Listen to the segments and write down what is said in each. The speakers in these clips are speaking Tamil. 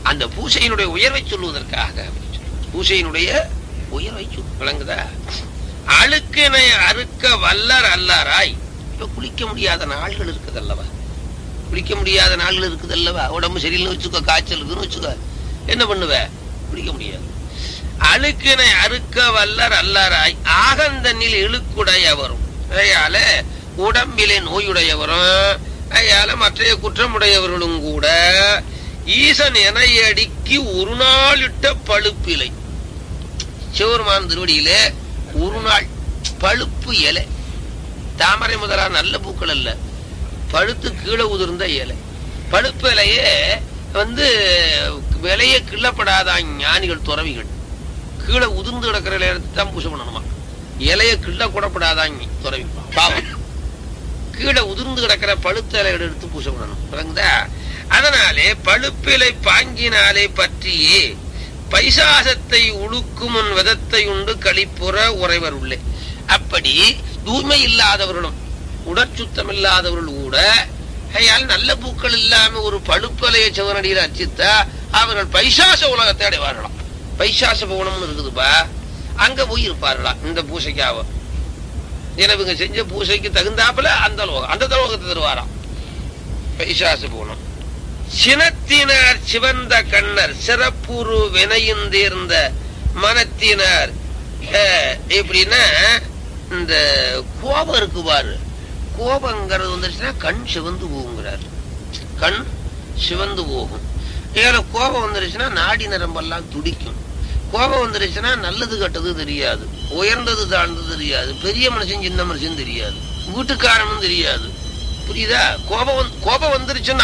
அந்த பூசையினுடைய உயர்வை சொல்லுவதற்காக அப்படி சொல்றார். பூசையினுடைய உயர்வை சொல் விளங்குதா அழுக்கினை அறுக்க வல்லர் அல்லராய் இப்ப குளிக்க முடியாத நாள்கள் இருக்குது அல்லவா குளிக்க முடியாத நாள்கள் இருக்குது அல்லவா உடம்பு சரியில்லைன்னு வச்சுக்கோ காய்ச்சல் இருக்குன்னு வச்சுக்கோ என்ன பண்ணுவ குளிக்க முடியாது அழுக்கினை அறுக்க வல்லர் அல்லராய் ஆகந்தனில் இழுக்குடையவரும் அதையால உடம்பிலே நோயுடையவரும் அதையால மற்றைய குற்றமுடையவர்களும் கூட ஈசன் எனையடிக்கு ஒரு நாள் இட்ட பழுப்பிலை சிவருமான் திருவடியிலே ஒரு நாள் பழுப்பு இலை தாமரை முதலா நல்ல பூக்கள் அல்ல பழுத்து கீழே உதிர்ந்த இலை பழுப்பு இலையே வந்து விலைய கிள்ளப்படாதான் ஞானிகள் துறவிகள் கீழே உதிர்ந்து கிடக்கிற இலையை எடுத்து தான் பூசை பண்ணணுமா இலைய கிள்ள கூடப்படாதான் துறவி பாவம் கீழே உதிர்ந்து கிடக்கிற பழுத்த இலையை எடுத்து பூசை பண்ணணும் விளங்குதா அதனாலே பழுப்பிலை பாங்கினாலே பற்றியே பைசாசத்தை உழுக்கும் உன் விதத்தை உண்டு கழிப்புற உறைவர் உள்ளே அப்படி தூய்மை இல்லாதவர்களும் உடற்சுத்தம் இல்லாதவர்கள் கூட ஐயால் நல்ல பூக்கள் இல்லாம ஒரு பழுப்பலைய சிவனடியில் அர்ச்சித்தா அவர்கள் பைசாச உலகத்தை அடைவார்களாம் பைசாச பவனம்னு இருக்குதுப்பா அங்க போய் இருப்பார்களாம் இந்த பூசைக்காக ஏன்னா இவங்க செஞ்ச பூசைக்கு தகுந்தாப்புல அந்த லோகம் அந்த லோகத்தை தருவாராம் பைசாச பவனம் சினத்தினார் சிவந்த கண்ணர் சிறப்புரு வினையுந்தேர்ந்த மனத்தினார் அஹ், எப்படின்னா இந்த கோபம் இருக்கு பாரு கோபங்கிறது வந்துருச்சுன்னா கண் சிவந்து போகுங்கிறார் கண் சிவந்து போகும் ஏன்னா கோபம் வந்துருச்சுன்னா நாடி நரம்பெல்லாம் துடிக்கும் கோபம் வந்துருச்சுன்னா நல்லது கெட்டது தெரியாது உயர்ந்தது தாழ்ந்தது தெரியாது பெரிய மனுஷன் சின்ன மனுஷன் தெரியாது வீட்டுக்காரனும் தெரியாது புரியுதா கோபம் வந்து- கோபம் வந்துருச்சுன்னா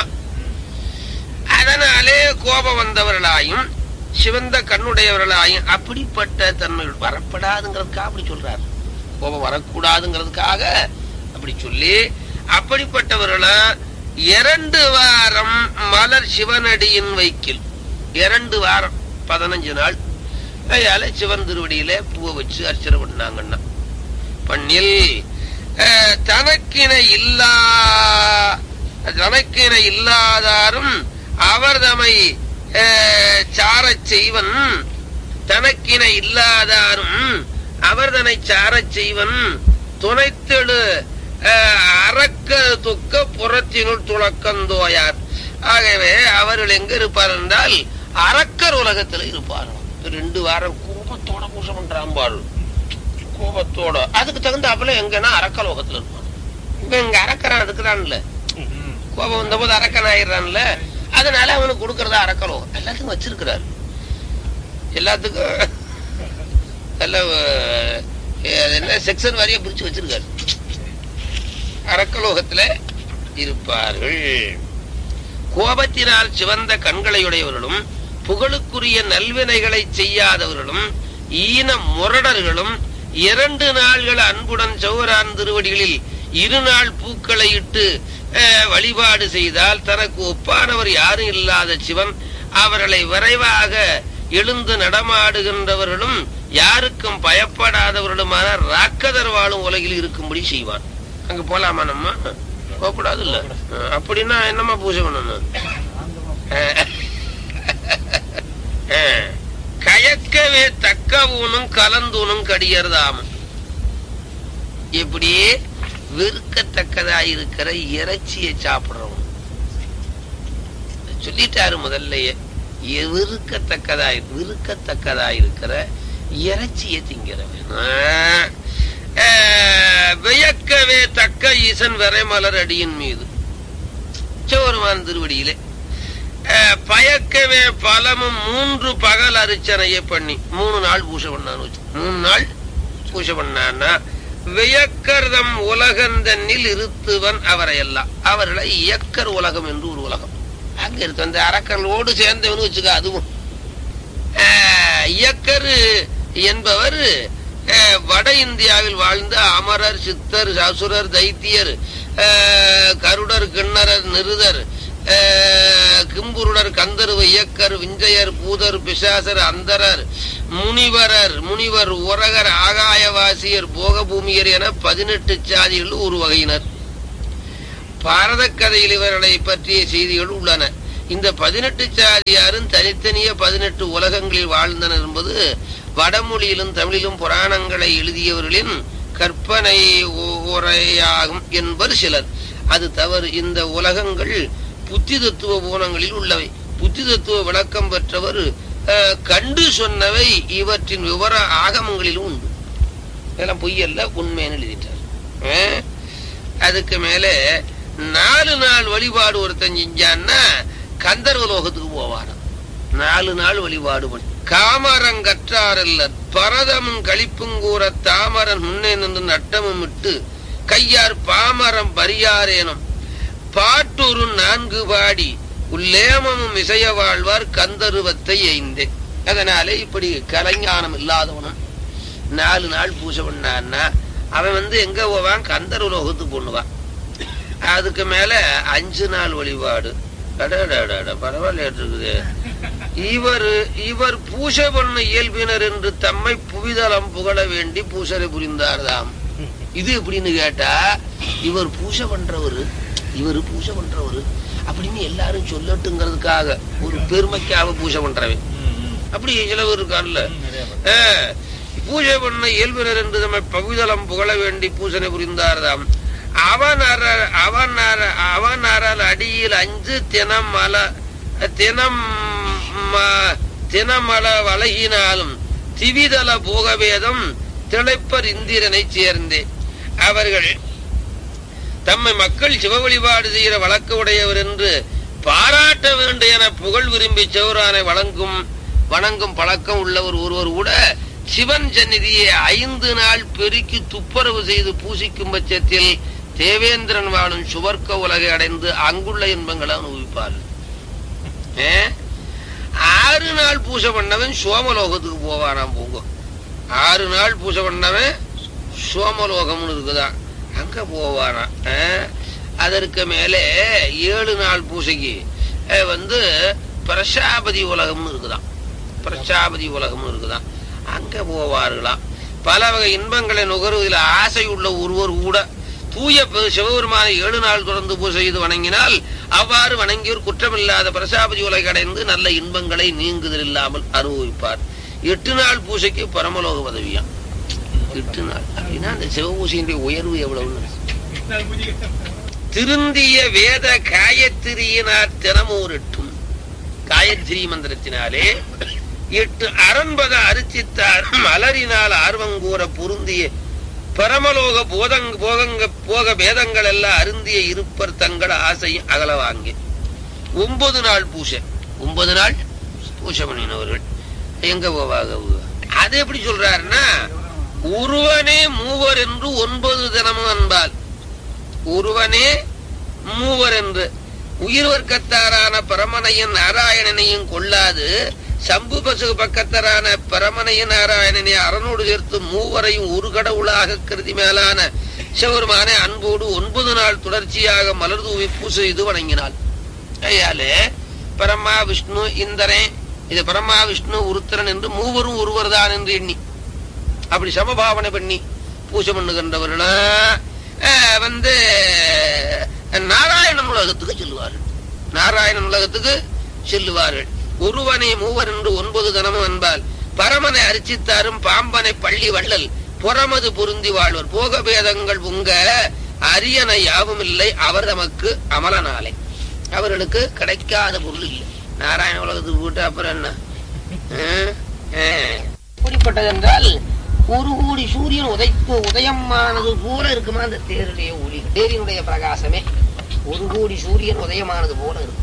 அதனாலே கோபம் வந்தவர்களாயும் சிவந்த கண்ணுடையவர்களாயும் அப்படிப்பட்ட தன்மைகள் வரப்படாதுங்கிறதுக்காக அப்படி சொல்றார் கோபம் வரக்கூடாதுங்கிறதுக்காக அப்படி சொல்லி அப்படிப்பட்டவர்களா இரண்டு வாரம் மலர் சிவனடியின் வைக்கில் இரண்டு வாரம் பதினஞ்சு நாள் அதனால சிவன் திருவடியில பூவை வச்சு அர்ச்சனை பண்ணாங்கன்னா பண்ணில் அஹ், தனக்கின இல்லா தனக்கின இல்லாதாரும் அவர் தமை அஹ், சாரச் செய்வன் தனக்கின இல்லாதாரும் அவர் தன்னை சாரச் செய்வன் துணைத்தெழு அஹ், அறக்க துக்க புறத்தினுள் துளக்கந்தோயார் ஆகவே அவர்கள் எங்க இருப்பார் என்றால் அரக்கர் உலகத்தில் இருப்பார்கள் ரெண்டு வாரம் கோபத்தோட பூசை பண்றான் பாரு கோபத்தோட அதுக்கு தகுந்தாப்புல எங்கன்னா அரக்க லோகத்துல இருப்பான் இப்ப இங்க அரக்கரான் இருக்கிறான்ல கோபம் வந்த போது அரக்கன் ஆயிடுறான்ல அதனால அவனுக்கு கொடுக்கறதா அரக்க லோகம் எல்லாத்துக்கும் வச்சிருக்கிறாரு எல்லாத்துக்கும் நல்ல அஹ், அது என்ன செக்ஷன் வாரியா பிரிச்சு வச்சிருக்காரு அரக்கலோகத்துல இருப்பார்கள் கோபத்தினால் சிவந்த கண்களையுடையவர்களும் புகழுக்குரிய நல்வினைகளை செய்யாதவர்களும் ஈன முரடர்களும் இரண்டு நாள்கள் அன்புடன் சௌரான் திருவடிகளில் இரு நாள் பூக்களை இட்டு அஹ், வழிபாடு செய்தால் தனக்கு ஒப்பானவர் யாரும் இல்லாத சிவன் அவர்களை விரைவாக எழுந்து நடமாடுகின்றவர்களும் யாருக்கும் பயப்படாதவர்களுமான ராக்கதர் வாழும் உலகில் இருக்கும்படி செய்வான் அங்க போலாமா நம்ம போகக்கூடாது இல்ல அஹ், அப்படின்னா என்னமா பூஜை பண்ணணும் அஹ், அஹ், கயக்கவே தக்கவூனும் கலந்தூனும் கடியறதாமும் இப்படியே வெறுக்கத்தக்கதா இருக்கிற இறைச்சியை சாப்பிடுறவன் சொல்லிட்டாரு முதல்லயே எ- வெறுக்கத்தக்கதா விருக்கத்தக்கதா இருக்கிற இறைச்சியை திங்கிறவன் ஆஹ். ஆஹ், வியக்கவே தக்க ஈசன் விரைமலர் அடியின் மீது சிவருமான் திருவடியிலே ஆஹ், பயக்கவே பலமும் மூன்று பகல் அரிச்சனையை பண்ணி மூணு நாள் பூஜை பண்ணான்னு வச்சு மூணு நாள் பூஜை பண்ணான்னா வியக்கர்தம் உலகந்தன்னில் இருத்துவன் அவரை எல்லாம் அவர்களை இயக்கர் உலகம் என்று ஒரு உலகம் அங்க இருக்கு அந்த அரக்கர்களோடு சேர்ந்தவனு வச்சுக்க அதுவும் ஆஹ், இயக்கர் என்பவர் ஆஹ், வட இந்தியாவில் வாழ்ந்த அமரர் சித்தர் அசுரர் தைத்தியர் ஆஹ், கருடர் கிண்ணரர் நிருதர் ஆஹ், கிம்புருடர் கந்தர்வ இயக்கர் விஞ்சயர் பூதர் பிசாசர் அந்தரர் முனிவரர் முனிவர் உரகர் ஆகாயவாசியர் போகபூமியர் என பதினெட்டு சாதிகள் ஒரு வகையினர் பாரத கதையில் இவர்களை பற்றிய செய்திகள் உள்ளன இந்த பதினெட்டு சாதியாரும் தனித்தனியே பதினெட்டு உலகங்களில் வாழ்ந்தனர் என்பது வடமொழியிலும் தமிழிலும் புராணங்களை எழுதியவர்களின் கற்பனை உ- உரையாகும் என்பர் சிலர் அது தவறு இந்த உலகங்கள் புத்தி தத்துவ பூனங்களில் உள்ளவை புத்தி தத்துவ விளக்கம் பெற்றவர் அஹ், கண்டு சொன்னவை இவற்றின் விவர ஆகமங்களிலும் உண்டு இதெல்லாம் பொய்யல்ல உண்மைன்னு எழுதிட்டார் அஹ், அதுக்கு மேல நாலு நாள் வழிபாடு ஒருத்தன் செஞ்சான்னா கந்தர்வ லோகத்துக்கு போவாராம் நாலு நாள் வழிபாடு பண்ணி காமரங்கற்றாரல்லர் பரதமும் களிப்பும் கூற தாமரன் முன்னே நின்று நட்டமும் இட்டு கையார் பாமரம் பரியாரேனும் பாட்டொரு நான்கு பாடி உல்லேமமும் இசைய வாழ்வார் கந்தருவத்தை எய்ந்தே அதனாலே இப்படி கலைஞானம் இல்லாதவனும் நாலு நாள் பூஜை பண்ணான்னா அவன் வந்து எங்க போவான் கந்தர் உலோகத்துக்கு பண்ணுவான் அதுக்கு மேல அஞ்சு நாள் வழிபாடு அடடடட, பரவாயில்ல இருக்குது இவர் இவர் பூஜை பண்ண இயல்பினர் என்று தம்மை புவிதலம் புகழ வேண்டி பூசரை புரிந்தார்தாம் இது எப்படின்னு கேட்டா இவர் பூஜை பண்றவரு இவர் பூஜை பண்றவரு அப்படின்னு எல்லாரும் சொல்லட்டுங்கிறதுக்காக ஒரு பெருமைக்காக பூஜை பண்றவன் அப்படி சில பேர் இருக்கான்ல ஆ, பூஜை பண்ண இயல்பினர் என்று தம்மை பவிதலம் புகழ வேண்டி பூசனை புரிந்தார்தாம் அவன் அற அவன் அற அவன் அறல் அடியில் அஞ்சு தினமல தினம் ம- தினமல வலகினாலும் திவிதல போகவேதம் திளைப்பர் இந்திரனை சேர்ந்தே அவர்கள் தம்மை மக்கள் சிவ வழிபாடு செய்கிற வழக்கு உடையவர் என்று பாராட்ட வேண்டும் என புகழ் விரும்பி சிவரானை வழங்கும் வணங்கும் பழக்கம் உள்ளவர் ஒருவர் கூட சிவன் சந்நிதியை ஐந்து நாள் பெருக்கி துப்புரவு செய்து பூசிக்கும் பட்சத்தில் தேவேந்திரன் வாழும் சுவர்க்க உலகை அடைந்து அங்குள்ள இன்பங்களை அனுபவிப்பார் ஏ? ஆறு நாள் பூஜை பண்ணவன் சோமலோகத்துக்கு போவானாம் போங்க ஆறு நாள் பூஜை பண்ணவன் சோமலோகம்னு இருக்குதான் அங்க போவானா அஹ், அதற்கு மேலே ஏழு நாள் பூஜைக்கு அஹ், வந்து பிரசாபதி உலகம்னு இருக்குதாம் பிரசாபதி உலகம்னு இருக்குதாம் அங்க போவார்களாம் பல வகை இன்பங்களை நுகர்வதில் ஆசை உள்ள ஒருவர் கூட தூய பெ- சிவபெருமானை ஏழு நாள் தொடர்ந்து பூஜை செய்து வணங்கினால் அவ்வாறு வணங்கியோர் குற்றமில்லாத பிரசாபதி உலகை அடைந்து நல்ல இன்பங்களை நீங்குதல் இல்லாமல் அனுபவிப்பார் எட்டு நாள் பூஜைக்கு பரமலோக பதவியாம் எட்டு நாள் அப்படின்னா அந்த சிவபூசையினுடைய உயர்வு எவ்வளவுன்னு திருந்திய வேத காயத்திரியினார் தினமோரிட்டும் காயத்ரி மந்திரத்தினாலே எட்டு அரண்பத அரிச்சித்தார் மலரினால் ஆர்வங்கூற பொருந்திய பரமலோக போதங் போகங்க போக வேதங்கள் எல்லாம் அருந்திய இருப்பர் தங்கள் ஆசையும் அகல வாங்கி ஒன்பது நாள் பூசை ஒன்பது நாள் பூஜை பண்ணினவர்கள் எங்க போவாங்க அவங்க? அது எப்படி சொல்றாருன்னா ஒருவனே மூவர் என்று ஒன்பது தினமும் அன்பால் ஒருவனே மூவர் என்று உயிர் வர்க்கத்தாரான பரமனையன் நாராயணனையும் கொள்ளாது சம்பு பசு பக்கத்தரான பரமனையன் நாராயணனை அரணோடு சேர்த்து மூவரையும் ஒரு கடவுளாக கருதி மேலான சிவருமான அன்போடு ஒன்பது நாள் தொடர்ச்சியாக மலர் தூவி பூசை செய்து வணங்கினாள் கையாலே பரமா விஷ்ணு இந்திரன் இது பரமா விஷ்ணு உருத்திரன் என்று மூவரும் ஒருவர் தான் என்று எண்ணி அப்படி சமபாவனை பண்ணி பூஜை பண்ணுகின்றவர்களா அஹ், வந்து நாராயணன் உலகத்துக்கு செல்லுவார்கள் நாராயணன் உலகத்துக்கு செல்லுவார்கள் ஒருவனை மூவர் என்று ஒன்பது தினமும் அன்பால் பரமனை அரிச்சித்தாரும் பாம்பனை பள்ளி வள்ளல் புறமது பொருந்தி வாழ்வர் போக பேதங்கள் உங்க அரியணை யாவும் இல்லை அவர் தமக்கு அமலனாலே அவர்களுக்கு கிடைக்காத பொருள் இல்லை நாராயண உலகத்துக்கு போட்டு அப்புறம் என்ன அஹ், அஹ். எப்படிப்பட்டது என்றால் ஒரு கோடி சூரியன் உதைத்து உதயமானது போல இருக்குமா அந்த தேருடைய ஒளி தேரினுடைய பிரகாசமே ஒரு கோடி சூரியன் உதயமானது போல இருக்குமா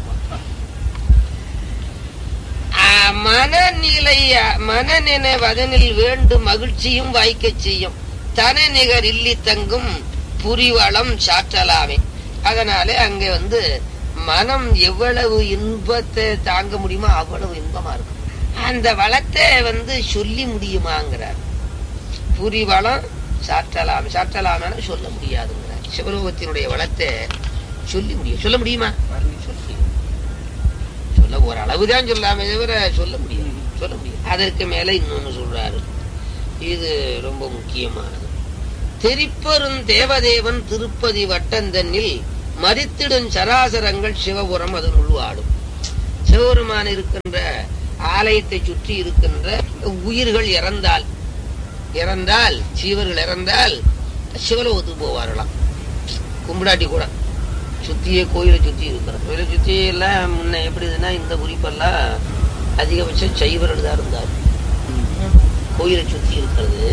ஆ, மனநிலை மனநினைவதனில் வேண்டும் மகிழ்ச்சியும் வாய்க்கச் செய்யும் தன நிகர் இல்லி தங்கும் புரிவளம் சாற்றலாமே அதனாலே அங்கே வந்து மனம் எவ்வளவு இன்பத்தை தாங்க முடியுமோ அவ்வளவு இன்பமா இருக்கும் அந்த வளத்தை வந்து சொல்லி முடியுமாங்கிறார் புரிவளம் சாற்றலாம் சாற்றலாம்னா சொல்ல முடியாதுங்கிறார் சிவலோகத்தினுடைய வளத்தை சொல்லி முடியும் சொல்ல முடியுமா சொல்ல முடியும். சொல்ல ஒரு அளவுதான் சொல்லாமே தவிர சொல்ல முடியும் சொல்ல முடியும் அதற்கு மேல இன்னொன்னு சொல்றாரு இது ரொம்ப முக்கியமானது தெரிப்பெரும் தேவதேவன் திருப்பதி வட்டந்தன்னில் மதித்திடும் சராசரங்கள் சிவபுரம் அதனுள் ஆடும் சிவபெருமான் இருக்கின்ற ஆலயத்தை சுற்றி இருக்கின்ற உயிர்கள் இறந்தால் இறந்தால் சீவர்கள் இறந்தால் சிவலோகத்துக்கு போவார்களாம் கும்பிடாட்டி கூட சுத்தியே கோயிலை சுத்தி இருக்கிற கோயிலை சுத்தி எல்லாம் முன்ன எப்படி இதுன்னா இந்த குறிப்பெல்லாம் அதிகபட்சம் சைவர்கள் தான் இருந்தார் கோயிலை சுத்தி இருக்கிறது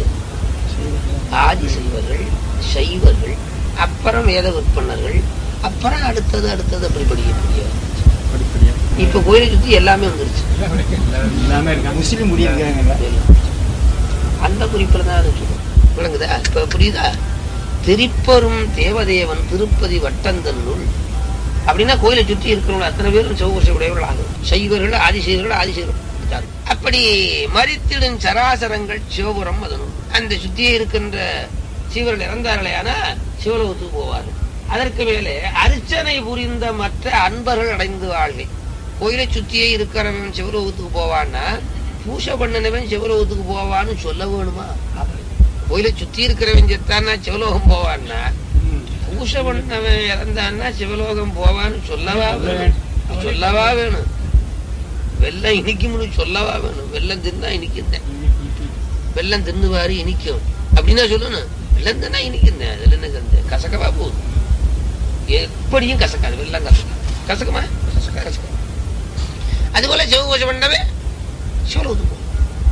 ஆதி சைவர்கள் சைவர்கள் அப்புறம் வேத விற்பனர்கள் அப்புறம் அடுத்தது அடுத்தது அப்படி படிக்க முடியாது படிப்படியா இப்ப கோயிலை சுத்தி எல்லாமே வந்துருச்சு எல்லாமே இருக்காங்க முஸ்லீம் முடியிருக்காங்க அந்த குறிப்பில் தான் அது சொல்லும் விளங்குதா இப்ப புரியுதா திரிப்பரும் தேவதேவன் திருப்பதி வட்டந்தன்னுள் அப்படின்னா கோயிலை சுற்றி இருக்கிறவங்க அத்தனை பேரும் சிவகோஷ உடையவர்கள் ஆகும் சைவர்கள் ஆதிசைவர்கள் ஆதிசைவர்கள் அப்படி மறித்திடும் சராசரங்கள் சிவபுரம் அதனுள் அந்த சுத்தியே இருக்கின்ற சீவர்கள் இறந்தார்களே ஆனா சிவலோகத்துக்கு போவார்கள் அதற்கு மேலே அர்ச்சனை புரிந்த மற்ற அன்பர்கள் அடைந்து வாழ்வை கோயிலை சுத்தியே இருக்கிறவன் சிவலோகத்துக்கு போவான்னா பூசை பண்ணினவன் சிவலோகத்துக்கு போவான்னு சொல்ல வேணுமா கோயிலை சுத்தி இருக்கிறவன் செத்தான்னா சிவலோகம் போவான்னா பூசை பண்ணவன் இறந்தான்னா சிவலோகம் போவான்னு சொல்லவா வேணும் சொல்லவா வேணும் வெள்ளம் இனிக்கும்னு சொல்லவா வேணும் வெள்ளம் தின்னா இனிக்குந்தேன் வெள்ளம் தின்னுவாரு இனிக்கும் அப்படின்னா சொல்லணும் வெள்ளம் தின்னா இனிக்குந்தேன் அதுல என்ன கந்து கசக்கவா போகுது எப்படியும் கசக்காது வெள்ளம் கசக்காது கசக்குமா கசக்கா கசக்கா அதுபோல சிவபூஜை பண்ணவே சிவலோகத்துக்கு போகும்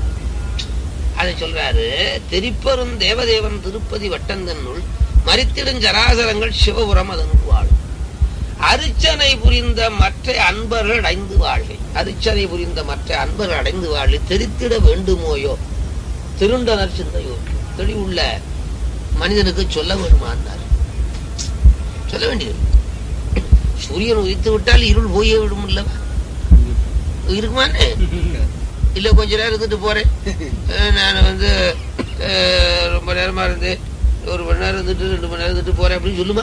அதை சொல்றாரு தெரிப்பரும் தேவதேவன் திருப்பதி வட்டந்தன்னுள் மறித்திடும் சராசரங்கள் சிவபுரம் அதனுள் வாழும் அரிச்சனை புரிந்த மற்ற அன்பர்கள் அடைந்து வாழ்வை அரிச்சனை புரிந்த மற்ற அன்பர்கள் அடைந்து வாழ்வை தெரித்திட வேண்டுமோயோ திருண்டனர் சிந்தையோ தெளிவுள்ள மனிதனுக்கு சொல்ல வேண்டுமான்னார் சொல்ல வேண்டியது சூரியன் உதித்து விட்டால் இருள் போயே விடும் இல்லவா இருக்குமான்னு இல்ல கொஞ்ச நேரம் இருந்துட்டு போறேன் அஹ் நான் வந்து அஹ், ரொம்ப நேரமா இருந்து ஒரு மணி நேரம் இருந்துட்டு ரெண்டு மணி நேரம் இருந்துட்டு போறேன் அப்படின்னு சொல்லுமா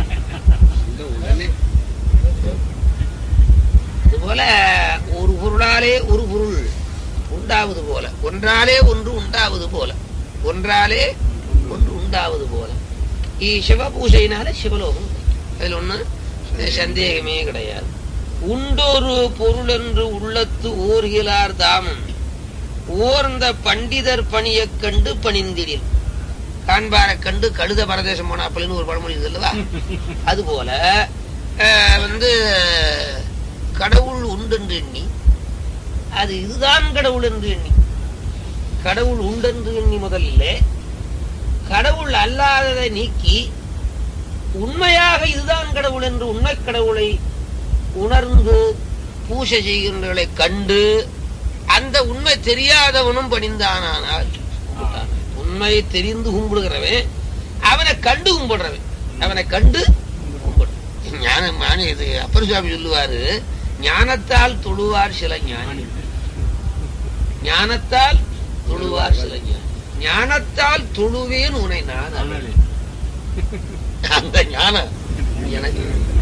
அதுபோல ஒரு பொருளாலே ஒரு பொருள் உண்டாவது போல ஒன்றாலே ஒன்று உண்டாவது போல ஒன்றாலே ஒன்று உண்டாவது போல இ- சிவ பூஜையினால சிவலோகம் அதுல ஒண்ணு சந்தேகமே கிடையாது உண்டொரு பொருள் என்று உள்ளத்து ஓர்கிலார் தாமம் ஓர்ந்த பண்டிதர் பணியக் கண்டு பணிந்திடில் காண்பாரை கண்டு கழுத பரதேசம் போன அப்படின்னு ஒரு பழமொழி இருக்கு அல்லவா அது போல அஹ், வந்து கடவுள் உண்டென்று எண்ணி அது இதுதான் கடவுள் என்று எண்ணி கடவுள் உண்டென்று எண்ணி முதல்ல கடவுள் அல்லாததை நீக்கி உண்மையாக இதுதான் கடவுள் என்று உண்மை கடவுளை உணர்ந்து பூஜை செய்கின்றவர்களை கண்டு அந்த உண்மை தெரியாதவனும் பணிந்தானானால் கும்பிட்டான். உண்மை தெரிந்து கும்பிடுகிறவன் அவனை கண்டு கும்பிடுறவன் அவனை கண்டு கும்பிடுறவன். ஞானம் ஞான இது அப்பர் சுவாமி சொல்லுவாரு ஞானத்தால் தொழுவார் சில ஞானி ஞானத்தால் தொழுவார் சில ஞானி ஞானத்தால் தொழுவேன் உனை நான் அறிவேன். அந்த ஞானம் எனக்கு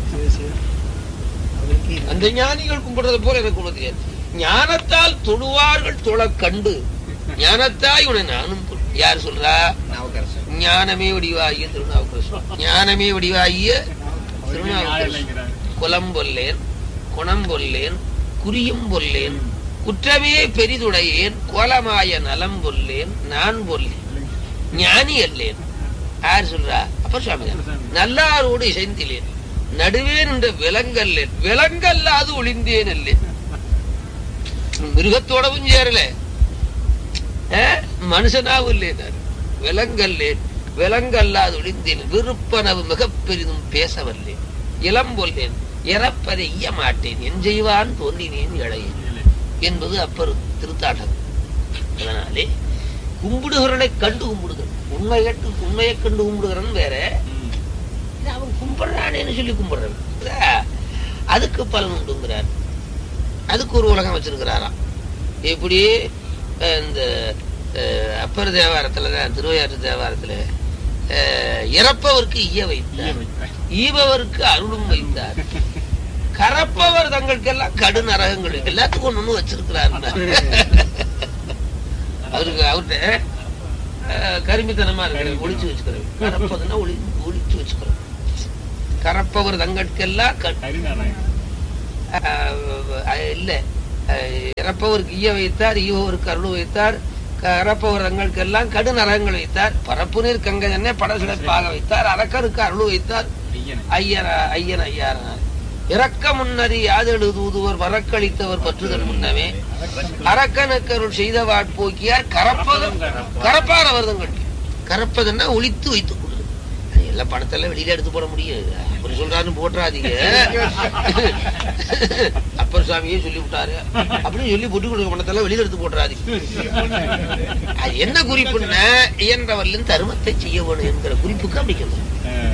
அந்த ஞானிகள் கும்பிடுறது போல எனக்கு ஒண்ணு தெரியாது ஞானத்தால் தொழுவார்கள் தொழ கண்டு ஞானத்தாய் உன நானும் தொழு. யார் சொல்றா ஞானமே வடிவாகிய திருநாவுக்கரசர் ஞானமே வடிவாகிய திருநாவுக்கரசர் குலம் பொல்லேன் குணம் பொல்லேன் குறியும் பொல்லேன் குற்றமே பெரிதுடையேன் கோலமாய நலம் பொல்லேன் நான் பொல்லேன் ஞானி அல்லேன் யார் சொல்றா அப்பர் சுவாமி தான். நல்லாரோடு இசைந்திலேன் நடுவே நின்ற விலங்கல்லேன் விலங்கல்லாது ஒளிந்தேன் அல்லேன் மிருகத்தோடவும் சேரல அஹ், மனுஷனாவும் இல்லேனாரு விலங்கல்லேன் விலங்கல்லாது ஒளிந்தேன் விருப்பனவு மிகப் பெரிதும் பேசவல்லேன் இளம் கொல்லேன் இறப்பதை ஈய மாட்டேன் என் செய்வான் தோன்றினேன் இளையேன் என்பது அப்பர் திருத்தாட்டம் அதனாலே கும்பிடுகிறனை கண்டு கும்பிடுகள் உண்மை கேட்டு உண்மையை கண்டு கும்பிடுகிறன் வேற இது அவன் கும்பிடுறானேன்னு சொல்லி கும்பிடுறான் புரியுதா? அதுக்கு பலன் உண்டுங்கிறார் அதுக்கு ஒரு உலகம் வச்சிருக்கிறாராம் எப்படி அஹ், இந்த அஹ், அப்பர் தேவாரத்துல தான் திருவையாற்று தேவாரத்துல அஹ், இறப்பவருக்கு ஈய வைத்தார் ஈபவருக்கு அருளும் வைத்தார் கரப்பவர் தங்களுக்கெல்லாம் கடு நரகங்கள் எல்லாத்துக்கும் ஒண்ணு ஒண்ணு வச்சிருக்கிறார் அவருக்கு அவர்கிட்ட அஹ், கருமித்தனமா இருக்கிற ஒளிச்சு வச்சுக்கிறேன் கரப்பதுன்னா ஒளி ஒளிச்சு வச்சுக்கிறேன் கரப்பவர் தங்களுக்கெல்லாம் க- அஹ், இல்ல அஹ், இறப்பவருக்கு ஈய வைத்தார் ஈவோருக்கு அருள் வைத்தார் கறப்பவர் தங்களுக்கெல்லாம் கடு நரகங்கள் வைத்தார் பரப்பு நீர் கங்கை என்ன படசிடப்பாக வைத்தார் அரக்கருக்கு அருள் வைத்தார் ஐயனை. ஐயன ஐயன் ஐயாரனார் இறக்க முன்னறி யாதெழு தூதுவர் வரக்களித்தவர் பற்றுதல் முன்னமே அரக்கனுக்கு அருள் செய்த வாட்போக்கியார் கரப்பதும் கரப்பார் அவர்தங்கள் கரப்பதுன்னா ஒளித்து வைத்துக் கொள்ளுது அது எல்லா பணத்தெல்லாம் வெளியில எடுத்து போட முடியும் அப்படி சொல்றாருன்னு போட்டுறாதீங்க அப்பர் சாமியே சொல்லி விட்டாரு அப்படின்னு சொல்லி பொட்டு கொடுக்க பணத்தெல்லாம் வெளியில எடுத்து போட்டுறாதீங்க அது என்ன குறிப்புன்னா இயன்றவர்லின் தருமத்தை செய்ய வேணும் என்கிற குறிப்புக்கு அப்படி சொல்றேன்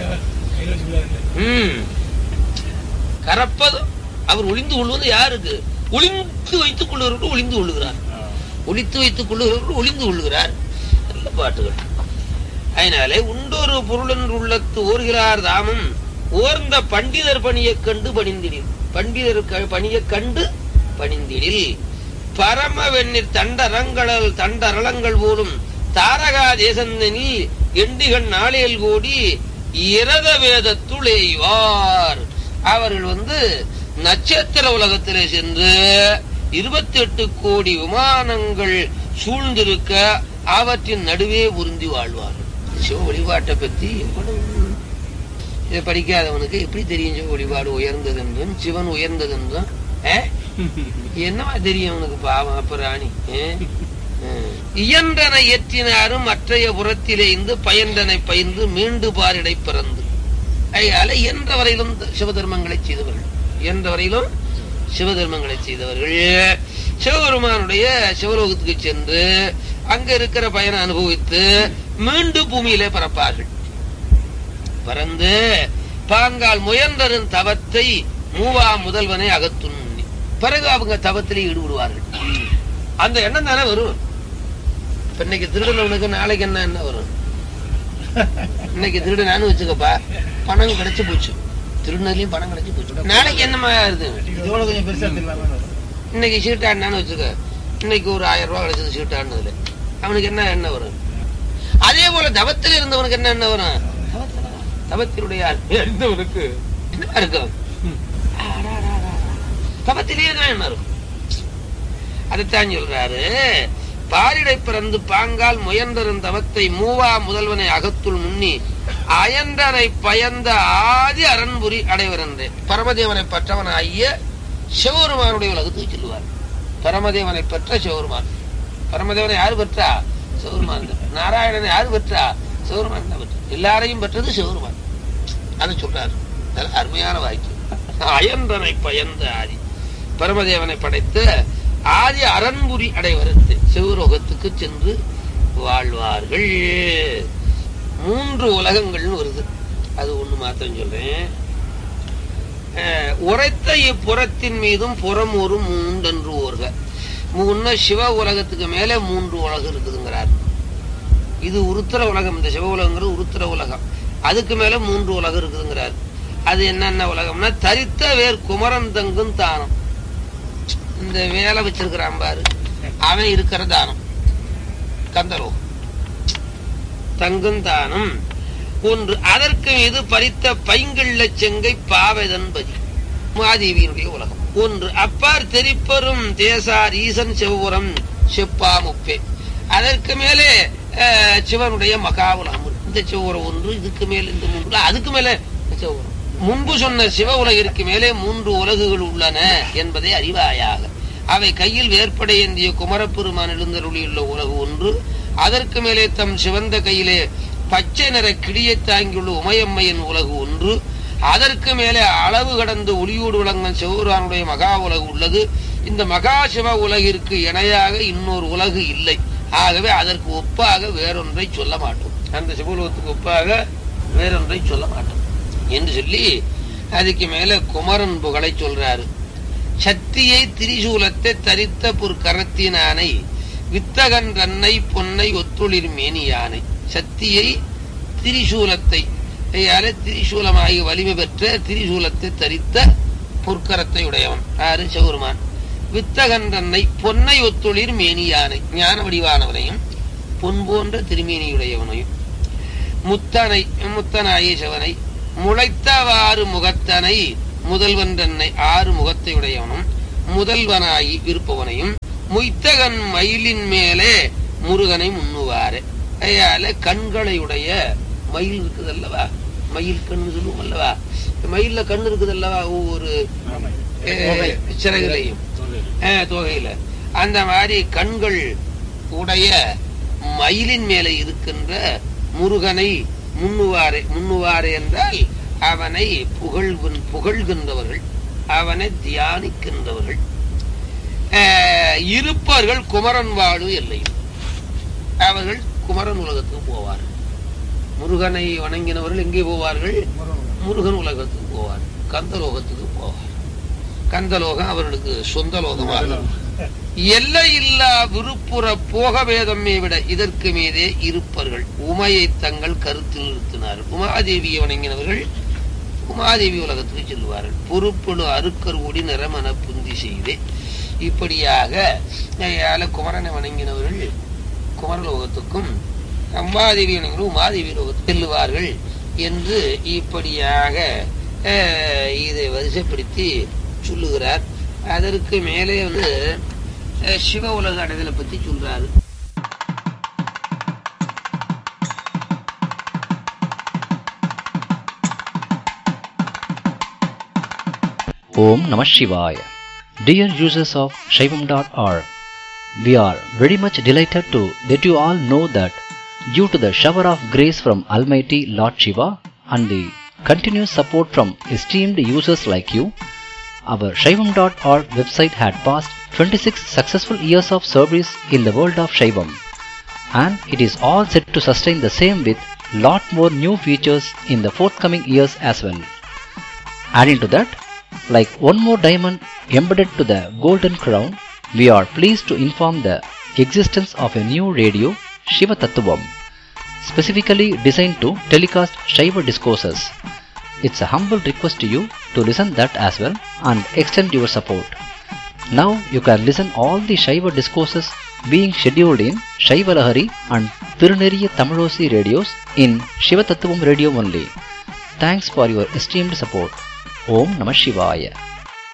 ம். கரப்பதும் அவர் ஒளிந்து கொள்வது யாருக்கு ஒளிந்து வைத்துக் கொள்ளுகிறவர்கள் ஒளிந்து கொள்ளுகிறார் ஒளித்து வைத்துக் கொள்ளுகிறவர்கள் ஒளிந்து கொள்ளுகிறார் நல்ல பாட்டுகள் அதனாலே உண்டொரு பொருளென்று உள்ளத்து ஓர்கிறார் தாமும் ஓர்ந்த பண்டிதர் பணியைக் கண்டு பணிந்திடில் பண்டிதர் க- பணியைக் கண்டு பணிந்திடில் பரம வெந்நீர் தண்டரங்கள் தண்டரளங்கள் போலும் தாரகா தேசந்தனில் எண்டிகள் நாளேல் கோடி இரத வேதத்துளேய்வார் அவர்கள் வந்து நட்சத்திர உலகத்திலே சென்று இருபத்தி எட்டு கோடி விமானங்கள் சூழ்ந்திருக்க அவற்றின் நடுவே உருந்தி வாழ்வார்கள் சிவ வழிபாட்டை பத்தி எவ்வளவு இதை படிக்காதவனுக்கு எப்படி தெரியும் சிவ வழிபாடு உயர்ந்தது என்றும் சிவன் உயர்ந்தது என்றும் ஆ? என்னவா தெரியும் அவனுக்கு பாவம் அப்புறாணி இயன்றனை ஏற்றினாரும் மற்றைய புறத்திலே இருந்து பயன்றனை பயின்று மீண்டு பாரிடை பிறந்து அதனால இயன்ற வரையிலும் சிவதர்மங்களை செய்தவர்கள் இயன்ற வரையிலும் சிவதர்மங்களை செய்தவர்கள் சிவபெருமானுடைய சிவலோகத்துக்கு சென்று அங்க இருக்கிற பயனை அனுபவித்து மீண்டும் பூமியிலே பறப்பார்கள் பறந்து பாங்கால் முயன்றரின் தவத்தை மூவா முதல்வனை அகத்துண் பிறகு அவங்க தவத்திலே ஈடுபடுவார்கள் அந்த எண்ணம் தானே வரும் இப்ப இன்னைக்கு திருடனவனுக்கு நாளைக்கு என்ன என்ன வரும் இன்னைக்கு திருடனான்னு வச்சுக்கப்பா பணம் கிடைச்சு போச்சு திருநெல்லையும் பணம் கிடைச்சு போச்சு நாளைக்கு என்னமா ஆகுது இதோட கொஞ்சம் பெருசா தெரியலாமா இன்னைக்கு சீட்டாடினான்னு வச்சுக்க இன்னைக்கு ஒரு ஆயிரம் ரூபாய் கிடைச்சது சீட்டாடினதுல அவனுக்கு என்ன என்ன வரும் அதே போல தவத்தில் இருந்தவனுக்கு என்ன என்ன வரும் தவத்தினுடைய இருந்தவனுக்கு என்ன இருக்கும் தவத்திலேயே தான் என்ன இருக்கும் அதைத்தான் சொல்றாரு பாரிடை பிறந்து பாங்கால் முயன்றரன் தவத்தை மூவா முதல்வனை அகத்துள் முன்னி அயன்றனை பயந்த ஆதி அரண்புரி அடைவரன்றே பரமதேவனை பற்றவனாகிய சிவபெருமானுடைய உலகத்துக்கு செல்வார் பரமதேவனை பெற்ற சிவபெருமான் பரமதேவனை யாரு பெற்றா சிவபெருமான் தான். நாராயணனை யாரு பெற்றா சிவபெருமான் தான் பெற்றார் எல்லாரையும் பெற்றது சிவபெருமான் அதை சொல்றாரு நல்ல அருமையான வாக்கியம் அயன்றனை பயந்த ஆதி பரமதேவனை படைத்த ஆதி அரண்புரி அடைவரத்து சிவலோகத்துக்கு சென்று வாழ்வார்கள் மூன்று உலகங்கள்னு வருது அது ஒண்ணு மாத்திரம் சொல்றேன் அஹ், உரைத்த இப்புறத்தின் மீதும் புறம் ஒரு மூன்றென்று ஓர்க முன்ன சிவ உலகத்துக்கு மேல மூன்று உலகம் இருக்குதுங்கிறார் இது உருத்திர உலகம் இந்த சிவ உலகங்கிறது உருத்திர உலகம் அதுக்கு மேல மூன்று உலகம் இருக்குதுங்கிறார் அது என்னென்ன உலகம்னா தரித்த வேர் குமரன் தங்கும் தானம் இந்த வேலை வச்சிருக்கிறான் பாரு அவன் இருக்கிற தானம் கந்தலோ தங்கும் தானம் ஒன்று அதற்கு மீது பறித்த பைங்கள்ள செங்கை பாவைதன்பதி மாதேவியினுடைய உலகம் ஒன்று அப்பார் தெரிப்பரும் தேசார் ஈசன் செவ்வரம் செப்பா முப்பே அதற்கு மேலே அஹ், சிவனுடைய மகா உலகம் இருக்கு. இந்த சிவபுரம் ஒன்று இதுக்கு மேல இந்த மூன்று அதுக்கு மேல சிவபுரம் முன்பு சொன்ன சிவ உலகிற்கு மேலே மூன்று உலகுகள் உள்ளன என்பதை அறிவாயாக அவை கையில் வேற்படை ஏந்திய குமரப்பெருமான் எழுந்தருளியுள்ள உலகு ஒன்று அதற்கு மேலே தம் சிவந்த கையிலே பச்சை நிற கிளியை தாங்கியுள்ள உமையம்மையின் உலகு ஒன்று அதற்கு மேலே அளவு கடந்து ஒளியோடு விளங்கும் சிவபெருமானுடைய மகா உலகு உள்ளது இந்த மகா சிவ உலகிற்கு இணையாக இன்னொரு உலகு இல்லை ஆகவே அதற்கு ஒப்பாக வேறொன்றை சொல்ல மாட்டோம் அந்த சிவலோகத்துக்கு ஒப்பாக வேறொன்றை சொல்ல மாட்டோம் என்று சொல்லி அதுக்கு மேல குமரன் புகழை சொல்றாரு சத்தியை திரிசூலத்தை தரித்த புர் கரத்தினானை வித்தகன் தன்னை பொன்னை ஒத்துளிர் மேனி யானை சத்தியை திரிசூலத்தை கையால திரிசூலமாகி வலிமை பெற்ற திரிசூலத்தை தரித்த பொற்கரத்தை உடையவன் ஆறு சௌருமான் வித்தகன் தன்னை பொன்னை ஒத்துளிர் மேனி யானை ஞான வடிவானவனையும் பொன் போன்ற திருமேனியுடையவனையும் முத்தனை முத்தனாயேசவனை முளைத்தவாறு முகத்தனை முதல்வன் தன்னை ஆறு முகத்தையுடையவனும் முதல்வனாகி இருப்பவனையும் முய்த்தகன் மயிலின் மேலே முருகனை முன்னுவாரு அயால கண்களையுடைய மயில் இருக்குது அல்லவா மயில் கண்ணு சொல்லுவோம் அல்லவா மயில்ல கண்ணு இருக்குது அல்லவா ஒவ்வொரு அஹ், சிறகுலையும் அஹ், தொகையில அந்த மாதிரி கண்கள் உடைய மயிலின் மேலே இருக்கின்ற முருகனை முன்னுவாரே முன்னுவாரே என்றால் அவனை புகழ்வன் புகழ்கின்றவர்கள் அவனை தியானிக்கின்றவர்கள் அஹ், இருப்பவர்கள் குமரன் வாழு எல்லையில் அவர்கள் குமரன் உலகத்துக்கு போவார்கள் முருகனை வணங்கினவர்கள் எங்கே போவார்கள் முருகன் உலகத்துக்கு போவார் கந்தலோகத்துக்கு போவார் கந்தலோகம் அவர்களுக்கு சொந்த லோகமாக எல்லையில்லா விருப்புற போக வேதம்மை விட இதற்கு மீதே இருப்பர்கள் உமையை தங்கள் கருத்தில் நிறுத்தினார்கள் உமாதேவியை வணங்கினவர்கள் உமாதேவி உலகத்துக்கு செல்வார்கள் பொறுப்படு அருக்கர் ஓடி நிறமன புந்தி செய்து இப்படியாக அயால குமரனை வணங்கினவர்கள் குமரலோகத்துக்கும் அம்மாதேவி வணங்கினவர்கள் உமாதேவி லோகத்துக்கு செல்லுவார்கள் என்று இப்படியாக அஹ், இதை வரிசைப்படுத்தி சொல்லுகிறார் அதற்கு மேலே வந்து அஹ், சிவ உலக அடைதலை பத்தி சொல்றாரு Om Namah Shivaya. Dear users of Shaivam.org, we are very much delighted to let you all know that due to the shower of grace from Almighty Lord Shiva and the continuous support from esteemed users like you, our Shaivam.org website had passed 26 successful years of service in the world of Shaivam and it is all set to sustain the same with lot more new features in the forthcoming years as well. Adding to that, like one more diamond embedded to the golden crown, we are pleased to inform the existence of a new radio, Shiva Tattvam, specifically designed to telecast Shiva discourses. It's a humble request to you to listen that as well and extend your support. Now you can listen all the Shiva discourses being scheduled in Shiva Lahari and Tiruneriya Tamilosi radios in Shiva Tattvam radio only. Thanks for your esteemed support. Om Namah Shivaya.